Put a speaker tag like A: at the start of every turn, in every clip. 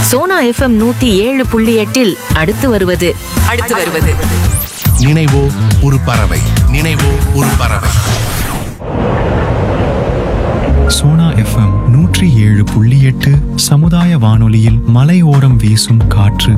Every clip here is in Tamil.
A: சோனா எஃப்எம் நூத்தி ஏழு புள்ளி எட்டில் அடுத்து வருவது
B: அடுத்து வருவது
C: நினைவோ ஒரு பறவை நினைவோ ஒரு பறவை
D: சோனா எஃப்எம் நூற்றி ஏழு புள்ளி எட்டு சமுதாய வானொலியில் மலையோரம் வீசும் காற்று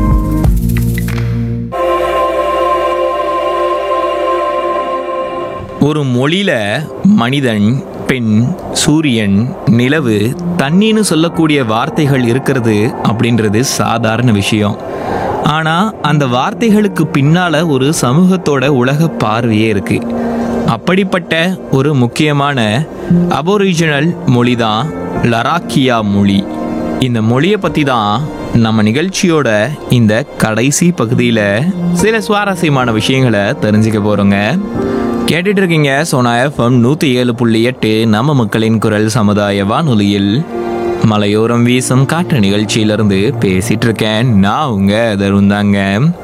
E: ஒரு மொழியில மனிதன் பெண் சூரியன் நிலவு தண்ணின்னு சொல்லக்கூடிய வார்த்தைகள் இருக்கிறது அப்படின்றது சாதாரண விஷயம் ஆனா அந்த வார்த்தைகளுக்கு பின்னால ஒரு சமூகத்தோட உலக பார்வையே இருக்கு அப்படிப்பட்ட ஒரு முக்கியமான அபோரிஜினல் மொழி தான் லராக்கியா மொழி இந்த மொழியை பற்றி தான் நம்ம நிகழ்ச்சியோட இந்த கடைசி பகுதியில் சில சுவாரஸ்யமான விஷயங்களை தெரிஞ்சுக்க போகிறோங்க கேட்டுட்டு இருக்கீங்க சோனா எஃப்எம் நூற்றி ஏழு புள்ளி எட்டு நம்ம மக்களின் குரல் சமுதாய வானொலியில் மலையோரம் வீசும் காற்று நிகழ்ச்சியிலிருந்து பேசிட்டு இருக்கேன் நான் உங்க தருண் தாங்க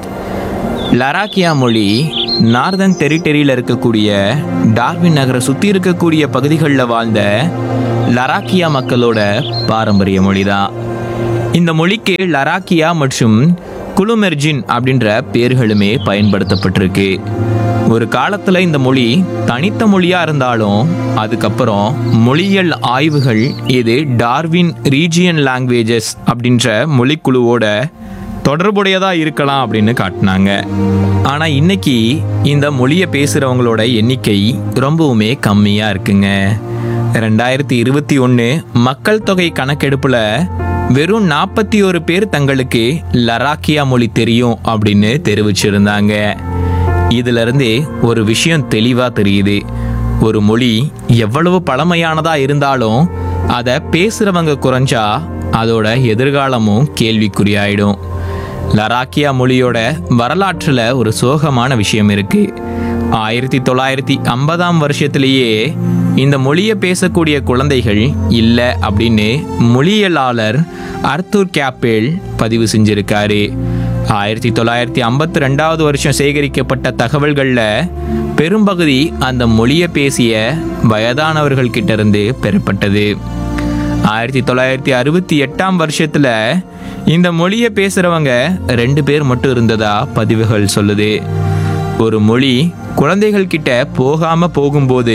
E: லராக்கியா மொழி நார்தன் டெரிட்டரியில் இருக்கக்கூடிய டார்வின் நகரை சுற்றி இருக்கக்கூடிய பகுதிகளில் வாழ்ந்த லராக்கியா மக்களோட பாரம்பரிய மொழி தான் இந்த மொழிக்கு லராக்கியா மற்றும் குலுமெர்ஜின் அப்படின்ற பேர்களுமே பயன்படுத்தப்பட்டிருக்கு ஒரு காலத்தில் இந்த மொழி தனித்த மொழியாக இருந்தாலும் அதுக்கப்புறம் மொழியியல் ஆய்வுகள் இது டார்வின் ரீஜியன் லாங்குவேஜஸ் அப்படின்ற மொழிக்குழுவோட தொடர்புடையதா இருக்கலாம் அப்படின்னு காட்டினாங்க ஆனா இன்னைக்கு இந்த மொழியை பேசுறவங்களோட எண்ணிக்கை ரொம்பவுமே கம்மியா இருக்குங்க ரெண்டாயிரத்தி இருபத்தி ஒன்று மக்கள் தொகை கணக்கெடுப்புல வெறும் நாற்பத்தி ஒரு பேர் தங்களுக்கு லராக்கியா மொழி தெரியும் அப்படின்னு தெரிவிச்சிருந்தாங்க இதுல இருந்தே ஒரு விஷயம் தெளிவா தெரியுது ஒரு மொழி எவ்வளவு பழமையானதா இருந்தாலும் அதை பேசுறவங்க குறைஞ்சா அதோட எதிர்காலமும் கேள்விக்குறியாயிடும் லராக்கியா மொழியோட வரலாற்றில் ஒரு சோகமான விஷயம் இருக்கு ஆயிரத்தி தொள்ளாயிரத்தி ஐம்பதாம் வருஷத்திலேயே இந்த மொழியை பேசக்கூடிய குழந்தைகள் இல்லை அப்படின்னு மொழியியலாளர் அர்த்தூர் கேப்பேல் பதிவு செஞ்சிருக்காரு ஆயிரத்தி தொள்ளாயிரத்தி ஐம்பத்தி ரெண்டாவது வருஷம் சேகரிக்கப்பட்ட தகவல்களில் பெரும்பகுதி அந்த மொழியை பேசிய வயதானவர்கள் கிட்ட இருந்து பெறப்பட்டது ஆயிரத்தி தொள்ளாயிரத்தி அறுபத்தி எட்டாம் வருஷத்துல இந்த மொழியை பேசுறவங்க ரெண்டு பேர் மட்டும் இருந்ததா பதிவுகள் சொல்லுது ஒரு மொழி குழந்தைகள் கிட்ட போகாம போகும்போது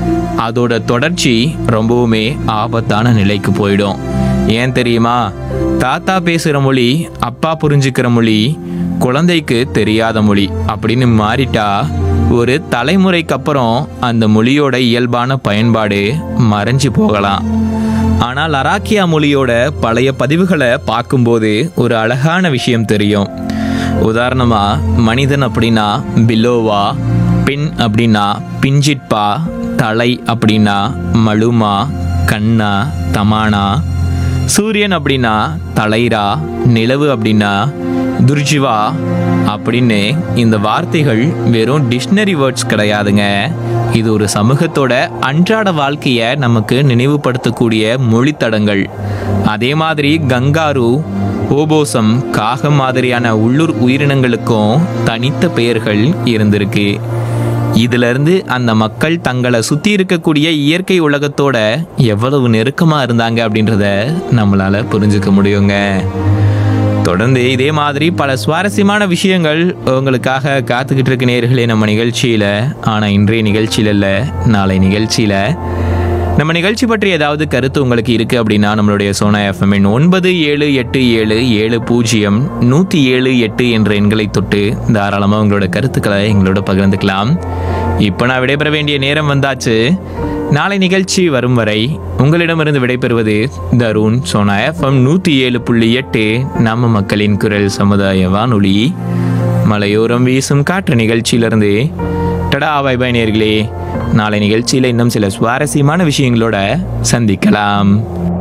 E: அதோட தொடர்ச்சி ரொம்பவுமே ஆபத்தான நிலைக்கு போயிடும் ஏன் தெரியுமா தாத்தா பேசுற மொழி அப்பா புரிஞ்சுக்கிற மொழி குழந்தைக்கு தெரியாத மொழி அப்படின்னு மாறிட்டா ஒரு தலைமுறைக்கு அப்புறம் அந்த மொழியோட இயல்பான பயன்பாடு மறைஞ்சு போகலாம் ஆனால் அராக்கியா மொழியோட பழைய பதிவுகளை பார்க்கும்போது ஒரு அழகான விஷயம் தெரியும் உதாரணமா மனிதன் அப்படின்னா பிலோவா பெண் அப்படின்னா பிஞ்சிட்பா தலை அப்படின்னா மழுமா கண்ணா தமானா சூரியன் அப்படின்னா தலைரா நிலவு அப்படின்னா துர்ஜிவா அப்படின்னு இந்த வார்த்தைகள் வெறும் டிக்ஷனரி வேர்ட்ஸ் கிடையாதுங்க இது ஒரு சமூகத்தோட அன்றாட வாழ்க்கையை நமக்கு நினைவுபடுத்தக்கூடிய மொழித்தடங்கள் அதே மாதிரி கங்காரு ஓபோசம் காகம் மாதிரியான உள்ளூர் உயிரினங்களுக்கும் தனித்த பெயர்கள் இருந்திருக்கு இதுல இருந்து அந்த மக்கள் தங்களை சுத்தி இருக்கக்கூடிய இயற்கை உலகத்தோட எவ்வளவு நெருக்கமா இருந்தாங்க அப்படின்றத நம்மளால புரிஞ்சுக்க முடியுங்க தொடர்ந்து இதே மாதிரி பல சுவாரஸ்யமான விஷயங்கள் உங்களுக்காக காத்துக்கிட்டு இருக்க நேர்களே நம்ம நிகழ்ச்சியில ஆனா இன்றைய நிகழ்ச்சியில இல்ல நாளை நிகழ்ச்சியில நம்ம நிகழ்ச்சி பற்றி ஏதாவது கருத்து உங்களுக்கு இருக்கு அப்படின்னா நம்மளுடைய சோனா எஃப்எம் ஒன்பது ஏழு எட்டு ஏழு ஏழு பூஜ்ஜியம் நூற்றி ஏழு எட்டு என்ற எண்களை தொட்டு தாராளமாக உங்களோட கருத்துக்களை எங்களோட பகிர்ந்துக்கலாம் இப்போ நான் விடைபெற வேண்டிய நேரம் வந்தாச்சு நாளை நிகழ்ச்சி வரும் வரை உங்களிடமிருந்து விடைபெறுவது தருண் சோனா எஃப்எம் நூற்றி ஏழு புள்ளி எட்டு நம்ம மக்களின் குரல் சமுதாய வானொலி மலையோரம் வீசும் காற்று நிகழ்ச்சியிலிருந்து டடா பை பை நேர்களே நாளை நிகழ்ச்சியில் இன்னும் சில சுவாரஸ்யமான விஷயங்களோட சந்திக்கலாம்